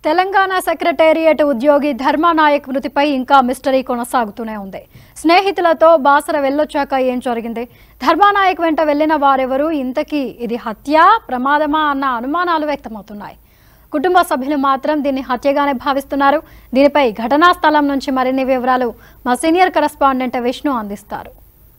Telangana secretariat ఉద్యోగి ధర్మానాయక్ మృతిపై ఇంకా మిస్టరీ కొనసాగుతూనే ఉంది స్నేహితులతో బాసర వెళ్ళొచ్చాక ఏం జరిగింది ధర్మానాయక్ వెంట వెళ్లిన వారెవరు ఇంతకీ ఇది హత్య ప్రమాదమా అన్న అనుమానాలు వ్యక్తమవుతున్నాయి కుటుంబ సభ్యులు మాత్రం దీన్ని హత్యగానే భావిస్తున్నారు దీనిపై ఘటనా స్థలం నుంచి మరిన్ని వివరాలు మా సీనియర్ కరెస్పాండెంట్ విష్ణు అందిస్తారు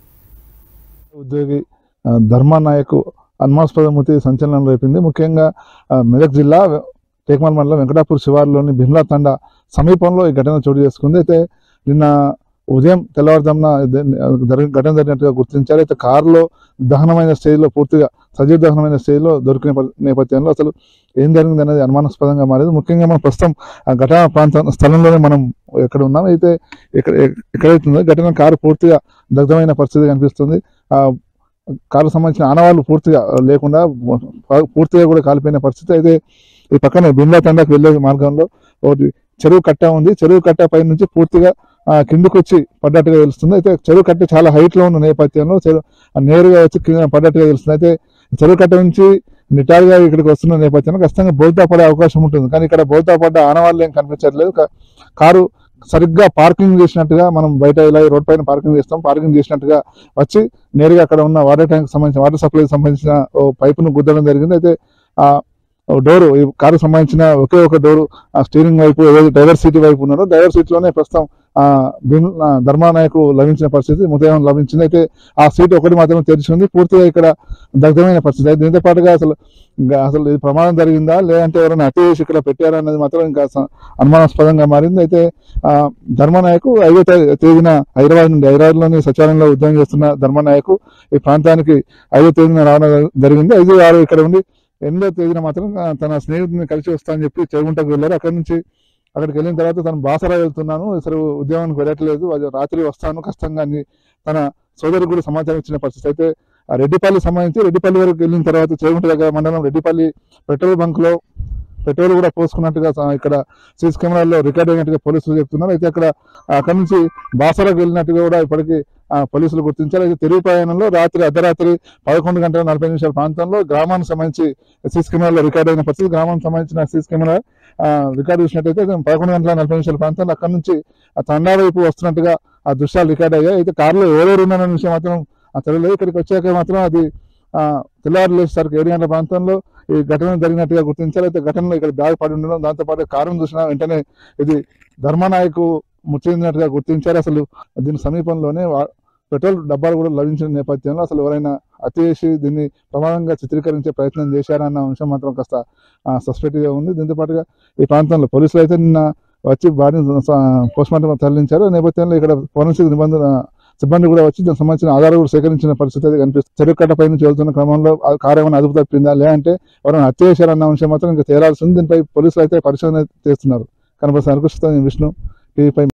ఉద్యోగి ఆ, ధర్మానాయక్ అనుమానాస్పద మృతి సంచలనం రేపింది ముఖ్యంగా ఆ, మెదక్ జిల్లా వె- టేకమాల్ మండలం వెంకటాపూర్ శివారులోని బిమ్లా తండ సమీపంలో ఈ ఘటన చోటు చేసుకుంది అయితే నిన్న ఉదయం తెల్లవారుజామున ఇది- జరిగిన ఘటన జరిగినట్టుగా గుర్తించారు అయితే కారులో దహనమైన స్టేజ్లో పూర్తిగా సజీవ దహనమైన స్టేజ్లో దొరికిన ప- నేపథ్యంలో అసలు ఏం జరిగింది అనేది అనుమానాస్పదంగా మారేది ముఖ్యంగా మనం ప్రస్తుతం ఆ ఘటన ప్రాంతం స్థలంలోనే మనం ఎక్కడ ఉన్నాం అయితే ఇక్కడ ఎక్కడైతుందో ఘటన కారు పూర్తిగా దగ్ధమైన పరిస్థితి కనిపిస్తుంది ఆ కారు సంబంధించిన ఆనవాళ్ళు పూర్తిగా లేకుండా పూర్తిగా కూడా కాలిపోయిన పరిస్థితి అయితే ఈ పక్కన బిమ్లా తండాకు వెళ్ళే మార్గంలో ఒకటి చెరువు కట్ట ఉంది చెరువు కట్ట పై నుంచి పూర్తిగా ఆ, కిందకు వచ్చి పడ్డట్టుగా తెలుస్తుంది అయితే చెరువు కట్ట చాలా హైట్ లో ఉన్న నేపథ్యంలో చెరువు ఆ నేరుగా వచ్చి కింద పడ్డట్టుగా తెలుస్తుంది అయితే చెరువు కట్ట నుంచి నిటారుగా ఇక్కడికి వస్తున్న నేపథ్యంలో ఖచ్చితంగా బోల్తా పడే అవకాశం ఉంటుంది కానీ ఇక్కడ బోల్తా పడ్డ ఆనవాళ్ళు ఏం కనిపించట్లేదు కా- కారు సరిగ్గా పార్కింగ్ చేసినట్టుగా మనం బయట ఇలా రోడ్ పైన పార్కింగ్ చేస్తాం పార్కింగ్ చేసినట్టుగా వచ్చి నేరుగా అక్కడ ఉన్న వాటర్ ట్యాంక్ సంబంధించిన వాటర్ సప్లైకి సంబంధించిన ఓ పైపును గుద్దడం జరిగింది అయితే ఆ డోర్ ఈ కారుకు సంబంధించిన ఒకే ఒక డోర్ ఆ స్టీరింగ్ వైపు ఏదైతే డ్రైవర్ సీట్ వైపు ఉన్నారో డ్రైవర్ సీట్ లోనే ప్రస్తుతం ఆ భీమ్ ఆ ధర్మానాయకు లభించిన పరిస్థితి మృతదేహం లభించింది అయితే ఆ సీట్ ఒకటి మాత్రమే తెరిచి ఉంది పూర్తిగా ఇక్కడ దగ్ధమైన పరిస్థితి అయితే దీంతో పాటుగా అసలు ఇంకా అసలు ఇది ప్రమాదం జరిగిందా లేదంటే ఎవరైనా హత్య చేసి ఇక్కడ పెట్టారా అనేది మాత్రం ఇంకా స- అనుమానాస్పదంగా మారింది అయితే ఆ ధర్మనాయకు ఐదో తే- తేదీన హైదరాబాద్ నుండి హైదరాబాద్లోని సచివాలయంలో ఉద్యోగం చేస్తున్న ధర్మనాయకు ఈ ప్రాంతానికి ఐదో తేదీన రావడం జరిగింది ఐదు ఆరు ఇక్కడ ఉండి ఎనిమిదో తేదీన మాత్రం ఆ, తన స్నేహితుడిని కలిసి వస్తానని చెప్పి చెరుగుంటకు వెళ్ళారు అక్కడి నుంచి అక్కడికి వెళ్ళిన తర్వాత తను బాసరా వెళ్తున్నాను అసలు ఉద్యోగానికి వెళ్ళట్లేదు అది రాత్రి వస్తాను కష్టంగా అని తన సోదరికి కూడా సమాచారం ఇచ్చిన పరిస్థితి అయితే ఆ రెడ్డిపల్లి సంబంధించి రెడ్డిపల్లి వరకు వెళ్ళిన తర్వాత చేగుంట దగ్గర మండలం రెడ్డిపల్లి పెట్రోల్ బంక్ లో పెట్రోల్ కూడా పోసుకున్నట్టుగా స- ఇక్కడ సీసీ కెమెరాల్లో రికార్డ్ అయినట్టుగా పోలీసులు చెప్తున్నారు అయితే అక్కడ అక్కడ నుంచి బాసరాకు వెళ్ళినట్టుగా కూడా ఇప్పటికీ ఆ, పోలీసులు గుర్తించారు అయితే తిరుగు ప్రయాణంలో రాత్రి అర్ధరాత్రి పదకొండు గంటల నలభై నిమిషాల ప్రాంతంలో గ్రామానికి సంబంధించి సీసీ కెమెరాలో రికార్డ్ అయిన పరిస్థితి గ్రామానికి సంబంధించిన సీసీ కెమెరా ఆ, రికార్డు చూసినట్టయితే పదకొండు గంటల నలభై నిమిషాల ప్రాంతంలో అక్కడ నుంచి ఆ తండా వైపు వస్తున్నట్టుగా ఆ దృశ్యాలు రికార్డ్ అయ్యాయి అయితే కారులో ఎవరెవరు ఉన్నారనే విషయం మాత్రం ఆ తెలియలేదు ఇక్కడికి వచ్చాక మాత్రం అది ఆ, తెల్లవారు లేచేసరికి ఏడు గంటల ప్రాంతంలో ఈ ఘటన జరిగినట్టుగా గుర్తించారు అయితే ఘటనలో ఇక్కడ బ్యాగ్ పడి ఉండడం దాంతోపాటు కారును చూసిన వెంటనే ఇది ధర్మనాయకు మృతి చెందినట్టుగా గుర్తించారు అసలు దీని సమీపంలోనే వా- పెట్రోల్ డబ్బాలు కూడా లభించిన నేపథ్యంలో అసలు ఎవరైనా అతి చేసి దీన్ని ప్రమాదంగా చిత్రీకరించే ప్రయత్నం చేశారన్న అంశం మాత్రం కాస్త సస్పెక్ట్ గా ఉంది దీంతో పాటుగా ఈ ప్రాంతంలో పోలీసులు అయితే నిన్న వచ్చి బాడీని పోస్ట్ మార్టం తరలించారు ఈ నేపథ్యంలో ఇక్కడ ఫోరెన్సిక్ నిబంధన సిబ్బంది కూడా వచ్చి దానికి సంబంధించిన ఆధారాలు కూడా సేకరించిన పరిస్థితి అయితే కనిపిస్తుంది చెరువు కట్ట పై నుంచి వెళ్తున్న క్రమంలో ఆ కారు ఏమైనా అదుపు తప్పిందా లేదంటే ఎవరైనా హత్య చేశారన్న అంశం మాత్రం ఇంకా తేలాల్సి ఉంది దీనిపై పోలీసులు అయితే పరిశోధన చేస్తున్నారు కనపడుతున్న విష్ణు టీవీపై